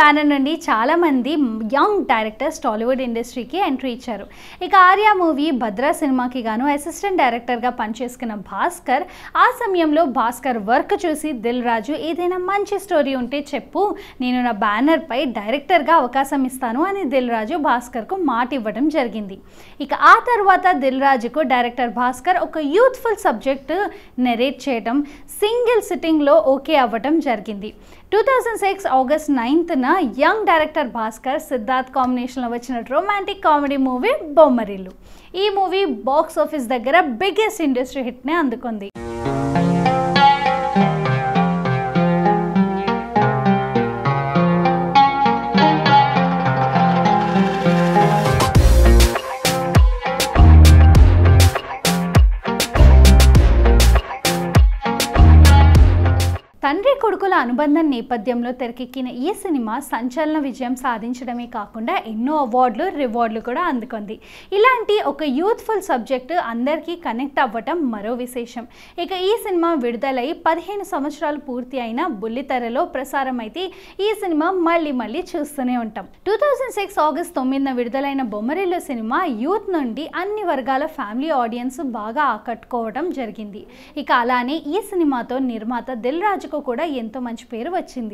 banner నుండి చాలామంది young directors Tollywood ఇండస్ట్రీకి ఎంట్రీ ఇచ్చారు ఇక ఆర్య మూవీ భద్రా సినిమాకి గాను అసిస్టెంట్ డైరెక్టర్గా పనిచేసుకున్న భాస్కర్ ఆ సమయంలో భాస్కర్ వర్క్ చూసి దిల్ రాజు ఏదైనా మంచి స్టోరీ ఉంటే చెప్పు నేను నా బ్యానర్పై డైరెక్టర్గా అవకాశం ఇస్తాను అని దిల్ రాజు భాస్కర్కు మాట ఇవ్వడం జరిగింది ఇక ఆ తర్వాత దిల్ రాజుకు డైరెక్టర్ భాస్కర్ ఒక యూత్ఫుల్ సబ్జెక్ట్ నెరేట్ చేయడం సింగిల్ సిట్టింగ్లో ఓకే అవ్వడం జరిగింది టూ థౌజండ్ సిక్స్ ఆగస్ట్ నైన్త్న యంగ్ డైరెక్టర్ భాస్కర్ సిద్ధార్థ్ కాంబినేషన్లో వచ్చిన రొమాంటిక్ కామెడీ మూవీ బొమ్మరిల్లు ఈ మూవీ బాక్స్ ఆఫీస్ దగ్గర బిగ్గెస్ట్ ఇండస్ట్రీ హిట్నే అందుకుంది తండ్రి కొడుకుల అనుబంధం నేపథ్యంలో తెరకెక్కిన ఈ సినిమా సంచలన విజయం సాధించడమే కాకుండా ఎన్నో అవార్డులు రివార్డులు కూడా అందుకుంది ఇలాంటి ఒక యూత్ఫుల్ సబ్జెక్టు అందరికీ కనెక్ట్ అవ్వటం మరో విశేషం ఇక ఈ సినిమా విడుదలై పదిహేను సంవత్సరాలు పూర్తి అయిన బుల్లితెరలో ప్రసారం అయితే ఈ సినిమా మళ్ళీ మళ్ళీ చూస్తూనే ఉంటాం టూ థౌజండ్ సిక్స్ ఆగస్ట్ తొమ్మిదిన విడుదలైన బొమ్మరిల్లు సినిమా యూత్ నుండి అన్ని వర్గాల ఫ్యామిలీ ఆడియన్స్ బాగా ఆకట్టుకోవడం జరిగింది ఇక అలానే ఈ సినిమాతో నిర్మాత దిల్ రాజుకు కూడా ఎంతో మంచి పేరు వచ్చింది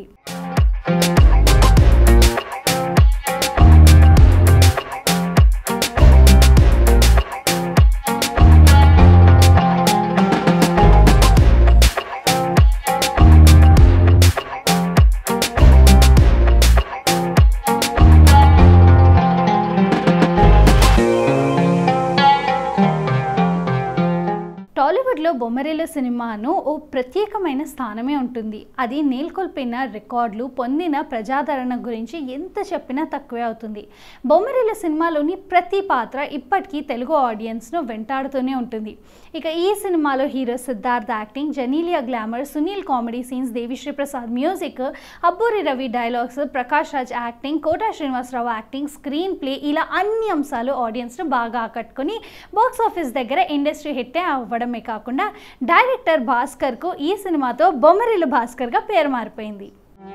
టాలీవుడ్లో బొమ్మరిల్లు సినిమాను ఓ ప్రత్యేకమైన స్థానమే ఉంటుంది అది నేల్కొల్పిన రికార్డులు పొందిన ప్రజాదరణ గురించి ఎంత చెప్పినా తక్కువే అవుతుంది బొమ్మరిల్లు సినిమాలోని ప్రతి పాత్ర ఇప్పటికీ తెలుగు ఆడియన్స్ను వెంటాడుతూనే ఉంటుంది ఇక ఈ సినిమాలో hero Siddharth acting Genelia glamour Sunil comedy scenes Devi Sri Prasad music Abburi Ravi dialogues Prakash Raj acting Kota Srinivasa Rao acting screenplay ఇలా అన్ని అంశాలు ఆడియన్స్ను బాగా ఆకట్టుకొని బాక్స్ ఆఫీస్ దగ్గర ఇండస్ట్రీ హిట్టే అవ్వడమే కాకుండా డైరెక్టర్ భాస్కర్కు ఈ సినిమాతో బొమ్మరిల్లు భాస్కర్గా పేరు మారిపోయింది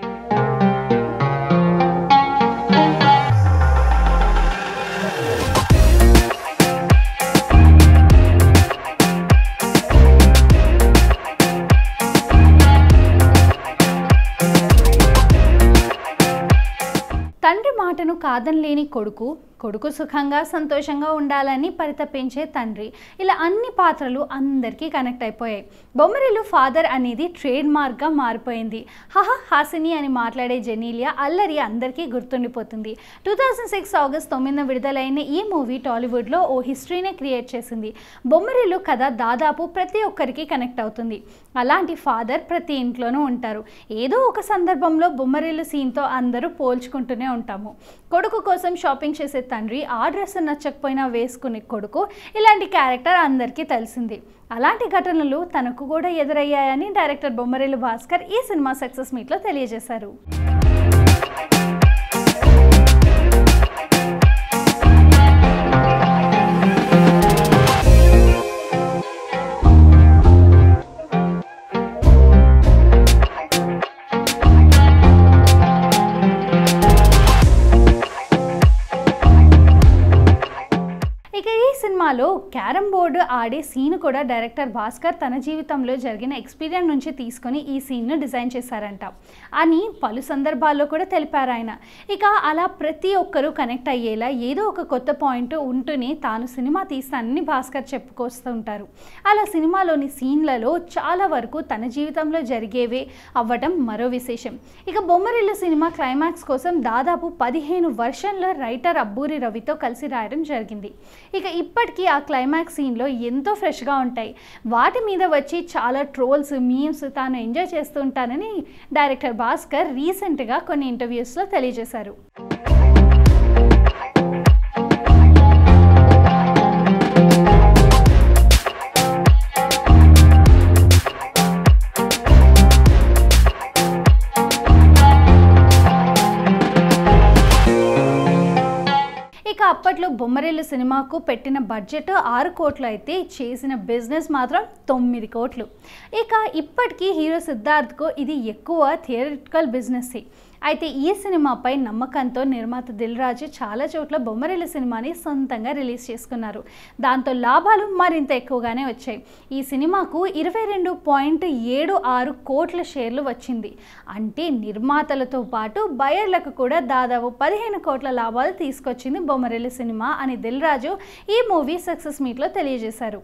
తండ్రి మాటను కాదనలేని కొడుకు కొడుకు సుఖంగా సంతోషంగా ఉండాలని పరితపించే తండ్రి ఇలా అన్ని పాత్రలు అందరికీ కనెక్ట్ అయిపోయాయి బొమ్మరిల్లు ఫాదర్ అనేది ట్రేడ్ మార్క్గా మారిపోయింది హహ హాసిని అని మాట్లాడే జెనీలియా అల్లరి అందరికీ గుర్తుండిపోతుంది టూ థౌజండ్ సిక్స్ ఆగస్ట్ తొమ్మిదిన విడుదలైన ఈ మూవీ టాలీవుడ్లో ఓ హిస్టరీనే క్రియేట్ చేసింది బొమ్మరిల్లు కథ దాదాపు ప్రతి ఒక్కరికి కనెక్ట్ అవుతుంది అలాంటి ఫాదర్ ప్రతి ఇంట్లోనూ ఉంటారు ఏదో ఒక సందర్భంలో బొమ్మరిల్లు సీన్తో అందరూ పోల్చుకుంటూనే ఉంటాము కొడుకు కోసం షాపింగ్ చేసే తండ్రి ఆ డ్రెస్ నచ్చకపోయినా వేసుకునే కొడుకు ఇలాంటి క్యారెక్టర్ అందరికీ తెలిసింది అలాంటి ఘటనలు తనకు కూడా ఎదురయ్యాయని డైరెక్టర్ బొమ్మరిల్లు భాస్కర్ ఈ సినిమా సక్సెస్ మీట్లో తెలియజేశారు ఇక ఈ సినిమాలో క్యారమ్ బోర్డు ఆడే సీన్ కూడా డైరెక్టర్ భాస్కర్ తన జీవితంలో జరిగిన ఎక్స్పీరియన్స్ నుంచి తీసుకొని ఈ సీన్ను డిజైన్ చేశారంట అని పలు సందర్భాల్లో కూడా తెలిపారు ఆయన ఇక అలా ప్రతి ఒక్కరూ కనెక్ట్ అయ్యేలా ఏదో ఒక కొత్త పాయింట్ ఉంటూనే తాను సినిమా తీస్తానని భాస్కర్ చెప్పుకొస్తూ ఉంటారు అలా సినిమాలోని సీన్లలో చాలా వరకు తన జీవితంలో జరిగేవే అవ్వడం మరో విశేషం ఇక బొమ్మరిల్లు సినిమా క్లైమాక్స్ కోసం దాదాపు పదిహేను వర్షన్ల రైటర్ అబ్బూరి రవితో కలిసి రాయడం జరిగింది ఇక ఇప్పటికీ ఆ క్లైమాక్స్ సీన్లో ఎంతో ఫ్రెష్గా ఉంటాయి వాటి మీద వచ్చి చాలా ట్రోల్స్ మీమ్స్ తాను ఎంజాయ్ చేస్తూ ఉంటానని డైరెక్టర్ భాస్కర్ రీసెంట్గా కొన్ని ఇంటర్వ్యూస్లో తెలియజేశారు ఇక అప్పట్లో బొమ్మరిల్లు సినిమాకు పెట్టిన బడ్జెట్ ఆరు కోట్లు అయితే చేసిన బిజినెస్ మాత్రం తొమ్మిది కోట్లు ఇక ఇప్పటికీ హీరో సిద్ధార్థ్కు ఇది ఎక్కువ థియరిటికల్ బిజినెస్ అయితే ఈ సినిమాపై నమ్మకంతో నిర్మాత దిల్ రాజు చాలా చోట్ల బొమ్మరిల్లు సినిమాని సొంతంగా రిలీజ్ చేసుకున్నారు దాంతో లాభాలు మరింత ఎక్కువగానే వచ్చాయి ఈ సినిమాకు ఇరవై రెండు పాయింట్ ఏడు ఆరు కోట్ల షేర్లు వచ్చింది అంటే నిర్మాతలతో పాటు బయర్లకు కూడా దాదాపు పదిహేను కోట్ల లాభాలు తీసుకొచ్చింది బొమ్మరిల్లు సినిమా అని దిల్ రాజు ఈ మూవీ సక్సెస్ మీట్లో తెలియజేశారు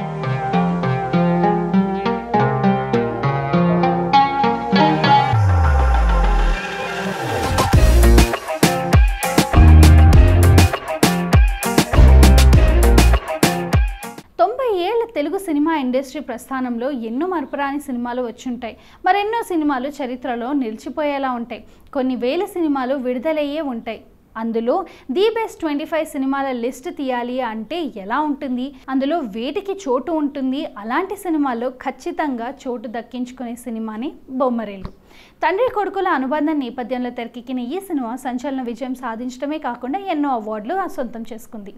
తొంభై ఏళ్ల తెలుగు సినిమా ఇండస్ట్రీ ప్రస్థానంలో ఎన్నో మరపురాని సినిమాలు వచ్చుంటాయి మరెన్నో సినిమాలు చరిత్రలో నిలిచిపోయేలా ఉంటాయి కొన్ని వేల సినిమాలు విడుదలయ్యే ఉంటాయి అందులో ది బెస్ట్ ట్వంటీ ఫైవ్ సినిమాల లిస్ట్ తీయాలి అంటే ఎలా ఉంటుంది అందులో వేటికి చోటు ఉంటుంది అలాంటి సినిమాల్లో ఖచ్చితంగా చోటు దక్కించుకునే సినిమాని బొమ్మరేలు తండ్రి కొడుకుల అనుబంధం నేపథ్యంలో తెరకెక్కిన ఈ సినిమా సంచలన విజయం సాధించడమే కాకుండా ఎన్నో అవార్డులు సొంతం చేసుకుంది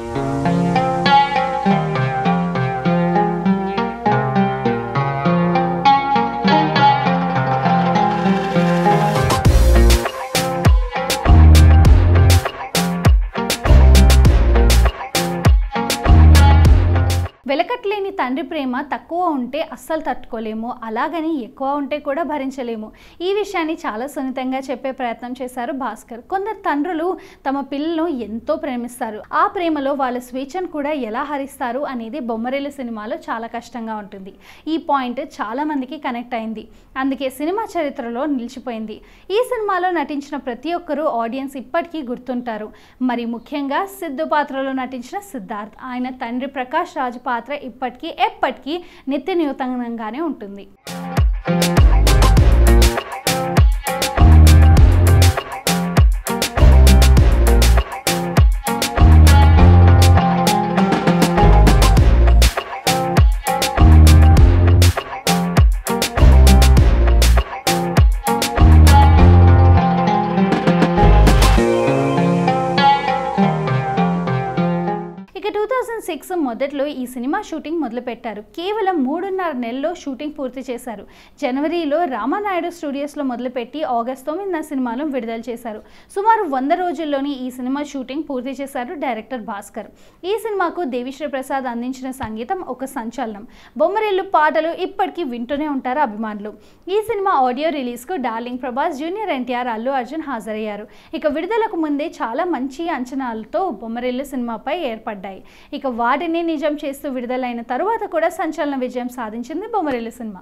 వెలకట్లేని తండ్రి ప్రేమ తక్కువ ఉంటే అస్సలు తట్టుకోలేము అలాగని ఎక్కువ ఉంటే కూడా భరించలేము ఈ విషయాన్ని చాలా సున్నితంగా చెప్పే ప్రయత్నం చేశారు భాస్కర్ కొందరు తండ్రులు తమ పిల్లలను ఎంతో ప్రేమిస్తారు ఆ ప్రేమలో వాళ్ళ స్వేచ్ఛను కూడా ఎలా హరిస్తారు అనేది బొమ్మరేలు సినిమాలో చాలా కష్టంగా ఉంటుంది ఈ పాయింట్ చాలా మందికి కనెక్ట్ అయింది అందుకే సినిమా చరిత్రలో నిలిచిపోయింది ఈ సినిమాలో నటించిన ప్రతి ఒక్కరూ ఆడియన్స్ ఇప్పటికీ గుర్తుంటారు మరి ముఖ్యంగా సిద్ధు పాత్రలో నటించిన సిద్ధార్థ్ ఆయన తండ్రి ప్రకాష్ రాజ్ పాత్ర ఇప్పటికీ ఎప్పటికీ నిత్య నూతనంగానే ఉంటుంది ఇక టూ థౌజండ్ సిక్స్ మొదట్లో ఈ సినిమా షూటింగ్ మొదలుపెట్టారు కేవలం మూడున్నర నెలల్లో షూటింగ్ పూర్తి చేశారు జనవరిలో రామానాయుడు స్టూడియోస్లో మొదలుపెట్టి ఆగస్ట్ తొమ్మిదిన సినిమాను విడుదల చేశారు సుమారు వంద రోజుల్లోనే ఈ సినిమా షూటింగ్ పూర్తి చేశారు డైరెక్టర్ భాస్కర్ ఈ సినిమాకు దేవిశ్రీ ప్రసాద్ అందించిన సంగీతం ఒక సంచలనం బొమ్మరిల్లు పాటలు ఇప్పటికీ వింటూనే ఉంటారు అభిమానులు ఈ సినిమా ఆడియో రిలీజ్కు darling Prabhas junior NTR Allu Arjun హాజరయ్యారు ఇక విడుదలకు ముందే చాలా మంచి అంచనాలతో బొమ్మరిల్లు సినిమాపై ఏర్పడ్డాయి ఇక వాటిని నిజం చేస్తూ విడుదలైన తరువాత కూడా సంచలన విజయం సాధించింది బొమ్మరిల్లు సినిమా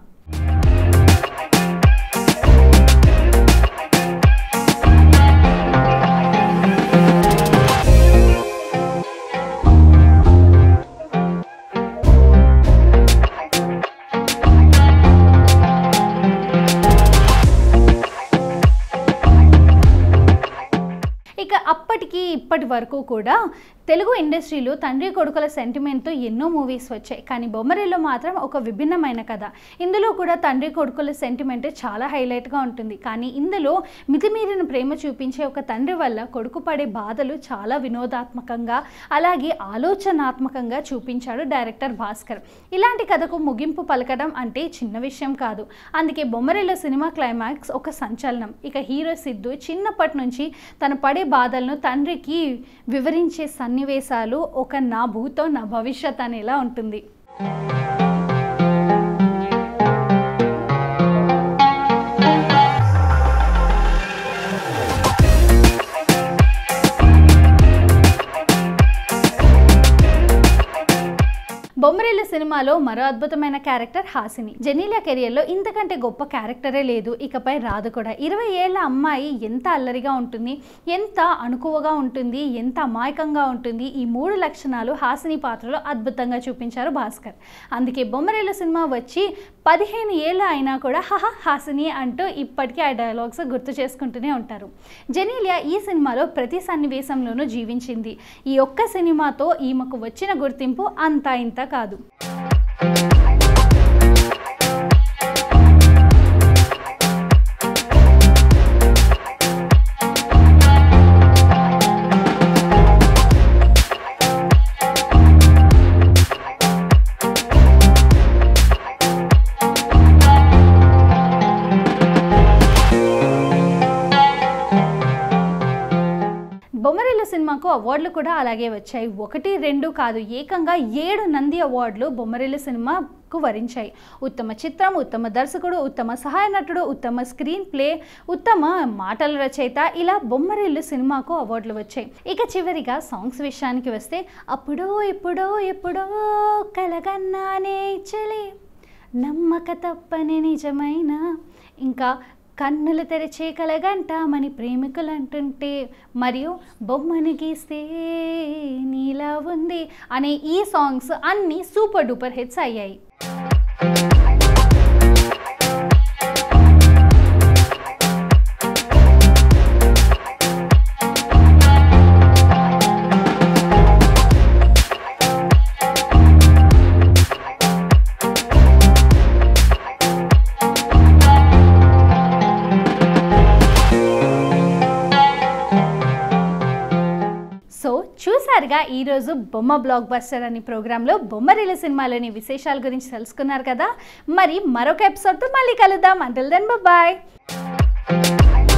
ఇక అప్పటికి ఇప్పటి వరకు కూడా తెలుగు ఇండస్ట్రీలో తండ్రి కొడుకుల సెంటిమెంట్తో ఎన్నో మూవీస్ వచ్చాయి కానీ బొమ్మరిల్లో మాత్రం ఒక విభిన్నమైన కథ ఇందులో కూడా తండ్రి కొడుకుల సెంటిమెంట్ చాలా హైలైట్గా ఉంటుంది కానీ ఇందులో మితిమీరిన ప్రేమ చూపించే ఒక తండ్రి వల్ల కొడుకు పడే బాధలు చాలా వినోదాత్మకంగా అలాగే ఆలోచనాత్మకంగా చూపించాడు డైరెక్టర్ భాస్కర్ ఇలాంటి కథకు ముగింపు పలకడం అంటే చిన్న విషయం కాదు అందుకే బొమ్మరిల్లో సినిమా క్లైమాక్స్ ఒక సంచలనం ఇక హీరో సిద్ధు చిన్నప్పటి నుంచి తను పడే బాధలను తండ్రికి వివరించే సన్నివేశాలు ఒక నా భూతో నా భవిష్యత్ అనేలా ఉంటుంది బొమ్మరిల్లు సినిమాలో మరో అద్భుతమైన క్యారెక్టర్ హాసిని జెనీలియా కెరియర్లో ఇంతకంటే గొప్ప క్యారెక్టరే లేదు ఇకపై రాదు కూడా ఇరవై ఏళ్ల అమ్మాయి ఎంత అల్లరిగా ఉంటుంది ఎంత అణుకువగా ఉంటుంది ఎంత అమాయకంగా ఉంటుంది ఈ మూడు లక్షణాలు హాసిని పాత్రలో అద్భుతంగా చూపించారు భాస్కర్ అందుకే బొమ్మరిల్లు సినిమా వచ్చి పదిహేను ఏళ్ళు అయినా కూడా హహ హాసిని అంటూ ఇప్పటికీ ఆ డైలాగ్స్ గుర్తు చేసుకుంటూనే ఉంటారు జెనీలియా ఈ సినిమాలో ప్రతి సన్నివేశంలోనూ జీవించింది ఈ ఒక్క సినిమాతో ఈమెకు వచ్చిన గుర్తింపు అంతా ఇంత కాదు బొమ్మరిల్లు సినిమాకు అవార్డులు కూడా అలాగే వచ్చాయి ఒకటి రెండు కాదు ఏకంగా ఏడు నంది అవార్డులు బొమ్మరిల్లు సినిమాకు వరించాయి ఉత్తమ చిత్రం ఉత్తమ దర్శకుడు ఉత్తమ సహాయ నటుడు ఉత్తమ స్క్రీన్ ప్లే ఉత్తమ మాటల రచయిత ఇలా బొమ్మరిల్లు సినిమాకు అవార్డులు వచ్చాయి ఇక చివరిగా సాంగ్స్ విషయానికి వస్తే అప్పుడో ఎప్పుడో ఎప్పుడో కలగన్నానే చలి నమ్మక తప్పని నిజమైన ఇంకా కన్నులు తెరిచే కలగంటామని ప్రేమికులు అంటుంటే మరియు బొమ్మను గీస్తే నీలా ఉంది అనే ఈ సాంగ్స్ అన్నీ సూపర్ డూపర్ హిట్స్ అయ్యాయి సో చూసారుగా ఈరోజు బొమ్మ బ్లాక్ బస్టర్ అనే ప్రోగ్రాంలో బొమ్మరిల సినిమాలోని విశేషాల గురించి తెలుసుకున్నారు కదా మరి మరొక ఎపిసోడ్తో మళ్ళీ కలుద్దాం అంటిల్ దెన్ బాయ్